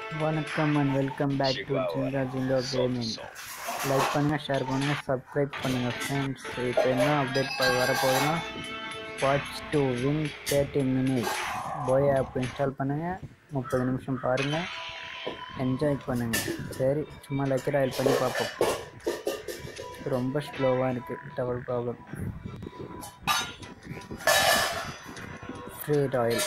வணக்கம் and welcome back to Jinga Jinga gaming like பண்ணுங்கள் share பண்ணுங்கள் சப்ஸ்கிரைப் பண்ணுங்கள் ஃப்ரெண்ட்ஸ் இப்போ என்ன அப்டேட் வரப்போகுதுன்னா watch to win thirty minutes போய் ஆப் இன்ஸ்டால் பண்ணுங்கள் முப்பது நிமிஷம் பாருங்கள் என்ஜாய் பண்ணுங்கள் சரி சும்மா லக்கர் ஆயில் பண்ணி பார்ப்போம் ரொம்ப ஸ்லோவாக இருக்குது double problem free oil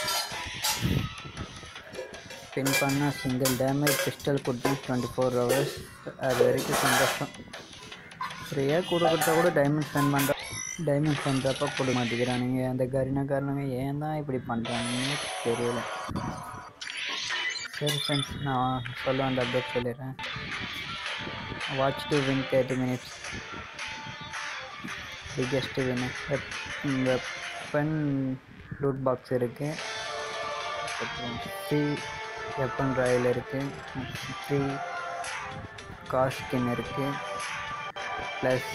pin பண்ணால் சிங்கிள் டேமேஜ் பிஸ்டல் கொடுத்தேன் டுவெண்ட்டி ஃபோர் ஹவர்ஸ் அது வரைக்கும் சந்தோஷம் ஃப்ரீயாக கூட கொடுத்தா கூட டைமண்ட் ஸ்பெண்ட் பண்ணுற டைமண்ட் ஸ்பெண்ட்றப்ப கொடுக்க மாட்டேங்கிறானுங்க அந்த கரினக்காரனுங்க ஏன் தான் இப்படி பண்ணுறாங்கன்னு தெரியல சரி ஃப்ரெண்ட்ஸ் நான் சொல்ல அந்த அப்டேட் சொல்லிடுறேன் watch to win thirty minutes biggest win weapon loot box இருக்குது அப்புறம் ஃப்ரீ வெப்பன் ராயல் இருக்குது ஃப்ரீ கார் ஸ்கின் இருக்குது ப்ளஸ்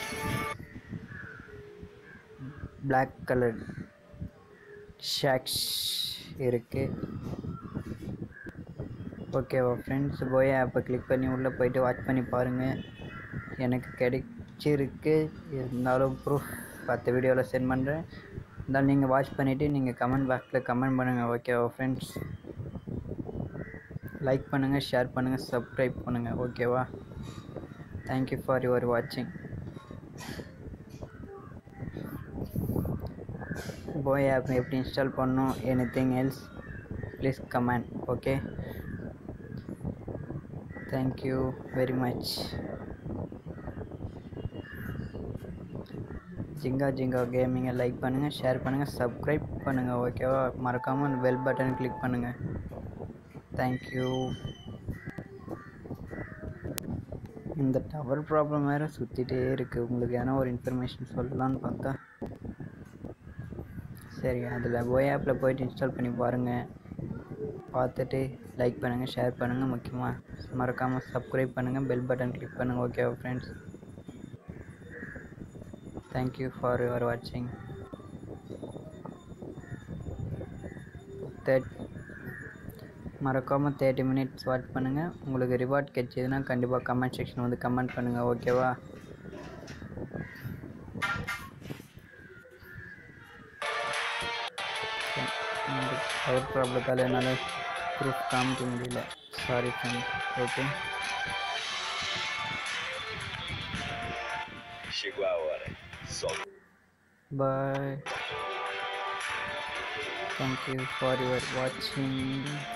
பிளாக் கலர் ஷேக்ஸ் இருக்குது ஓகேவா ஃப்ரெண்ட்ஸ் போய் ஆப்பை கிளிக் பண்ணி உள்ளே போயிட்டு வாட்ச் பண்ணி பாருங்கள் எனக்கு கிடைச்சிருக்கு இருந்தாலும் ப்ரூஃப் பத்து வீடியோவில் சென்ட் பண்ணுறேன் இருந்தாலும் நீங்கள் வாட்ச் பண்ணிவிட்டு நீங்கள் கமெண்ட் பாக்ஸில் கமெண்ட் பண்ணுங்கள் ஓகேவா ஃப்ரெண்ட்ஸ் லைக் பண்ணுங்கள் ஷேர் பண்ணுங்கள் சப்ஸ்கிரைப் பண்ணுங்கள் ஓகேவா தேங்க்யூ ஃபார் யுவர் வாட்சிங் போய் ஆப் எப்படி இன்ஸ்டால் பண்ணணும் anything else please comment okay thank you very much Jinga Jinga கேமிங்கை லைக் பண்ணுங்கள் ஷேர் பண்ணுங்கள் சப்ஸ்கிரைப் பண்ணுங்கள் ஓகேவா மறக்காமல் அந்த பெல் பட்டன் கிளிக் பண்ணுங்கள் தேங்க்யூ இந்த டவர் ப்ராப்ளம் வேறு சுற்றிட்டே இருக்குது உங்களுக்கு எதனா ஒரு இன்ஃபர்மேஷன் சொல்லலான்னு பார்த்தா சரி அதில் போய் ஆப்பில் போயிட்டு இன்ஸ்டால் பண்ணி பாருங்கள் பார்த்துட்டு லைக் பண்ணுங்கள் ஷேர் பண்ணுங்கள் முக்கியமாக மறக்காமல் சப்ஸ்கிரைப் பண்ணுங்கள் பெல் பட்டன் கிளிக் பண்ணுங்கள் ஓகேவா ஃப்ரெண்ட்ஸ் தேங்க்யூ ஃபார் யுவர் வாட்சிங் தேர்ட் மறக்காமல் தேர்ட்டி மினிட்ஸ் வாட்ச் பண்ணுங்கள் உங்களுக்கு ரிவார்ட் கிடைச்சதுன்னா கண்டிப்பாக கமெண்ட் செக்ஷன் வந்து கமெண்ட் பண்ணுங்கள் ஓகேவா பவர் ப்ராப்ளத்தால் என்னால் ப்ரூஃப் காமிக்க முடியல sorry friends okay Chegou a hora. Solta. Bye. Thank you for your watching.